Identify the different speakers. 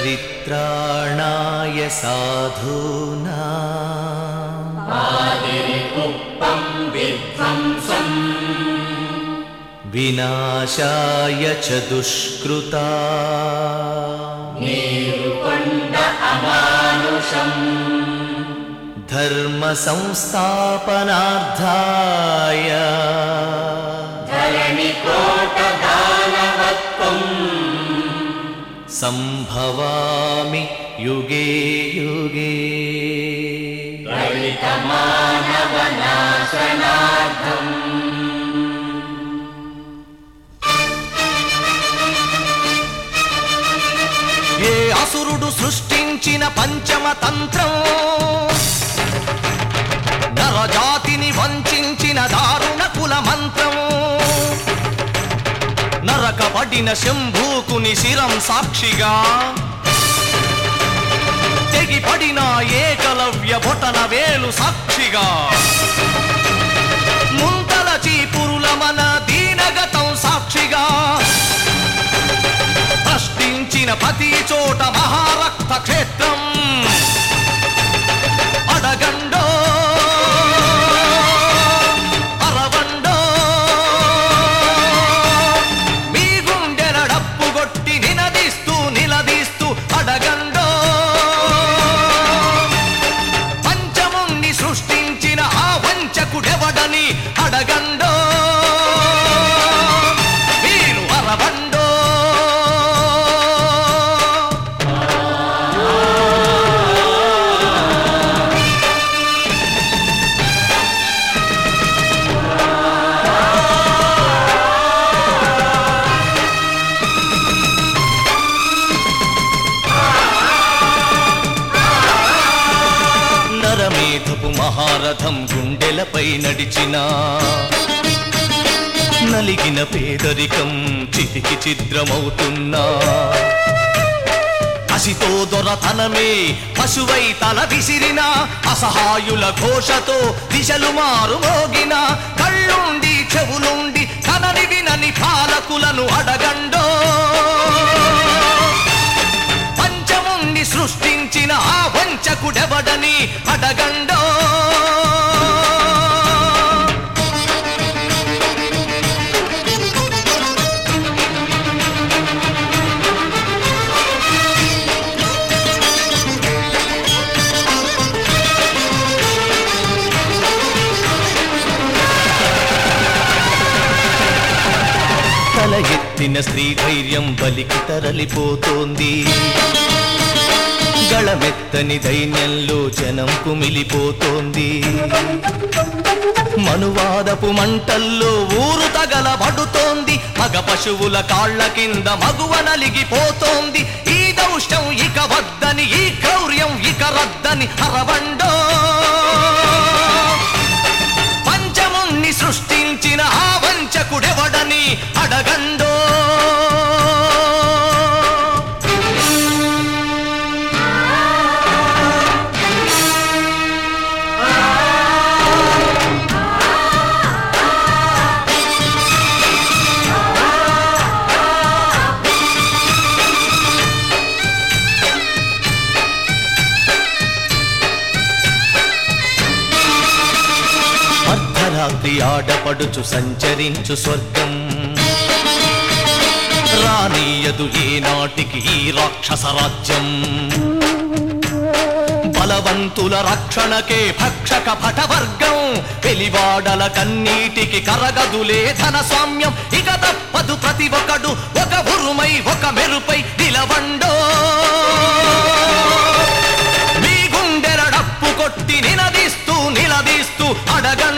Speaker 1: परित्राणाय साधूना विनाशाय च दुष्कृता धर्मसंस्थापनार्थाय सम्भवामि युगे युगे ఏ అసురుడు సృష్టించిన పంచమ తంత్రం నరజాతిని వంచిన దారుణ కుల మంత్రం నరకబడిన శంభూకుని శిరం సాక్షిగా తెగిపడిన ఏకలవ్య బొటన వేలు సాక్షిగా ముంతల చీపురుల మన దీనగతం సాక్షిగా ప్రశ్నించిన ప్రతి చోట మహారక్త క్షేత్రం అడగండో అరవండో మీ గుండెల డప్పు కొట్టి నినదీస్తూ నిలదీస్తూ అడగండో పంచముణ్ణి సృష్టించిన ఆ వంచకుడెవడని అడగండో మీరు అరవండో నరమేధపు మహారథం గుండెలపై నడిచిన నలిగిన పేదరికం చితికి చిద్రమవుతున్నా కసితో దొరతనమే పశువై తల విసిరిన అసహాయుల ఘోషతో దిశలు మారు మోగిన కళ్ళుండి చెవులుండి కనని వినని పాలకులను అడగండో పంచముండి సృష్టించిన ఆ వంచకుడెవడని అడగండో తల ఎత్తిన స్త్రీ ధైర్యం బలికి తరలిపోతోంది గళమెత్తని దైన్యంలో జనం కుమిలిపోతోంది మనువాదపు మంటల్లో ఊరు తగలబడుతోంది మగ పశువుల కాళ్ళ కింద మగువ నలిగిపోతోంది ఈ దౌష్టం ఇక వద్దని ఈ క్రౌర్యం ఇక రద్దని అరవండో పంచముణ్ణి సృష్టించిన ఆ వంచకుడెవడని అడగండో అర్ధరాత్రి ఆడపడుచు సంచరించు స్వర్గం రానీయదు ఏనాటికి ఈ రాక్షస రాజ్యం బలవంతుల రక్షణకే భక్షక భటవర్గం వెలివాడల కన్నీటికి కరగదులే ధన స్వామ్యం ఇక తప్పదు ప్రతి ఒక్కడు ఒక ఉరుమై ఒక మెరుపై నిలవండో మీ గుండెల డప్పు కొట్టి నిలదీస్తూ నిలదీస్తూ అడగండో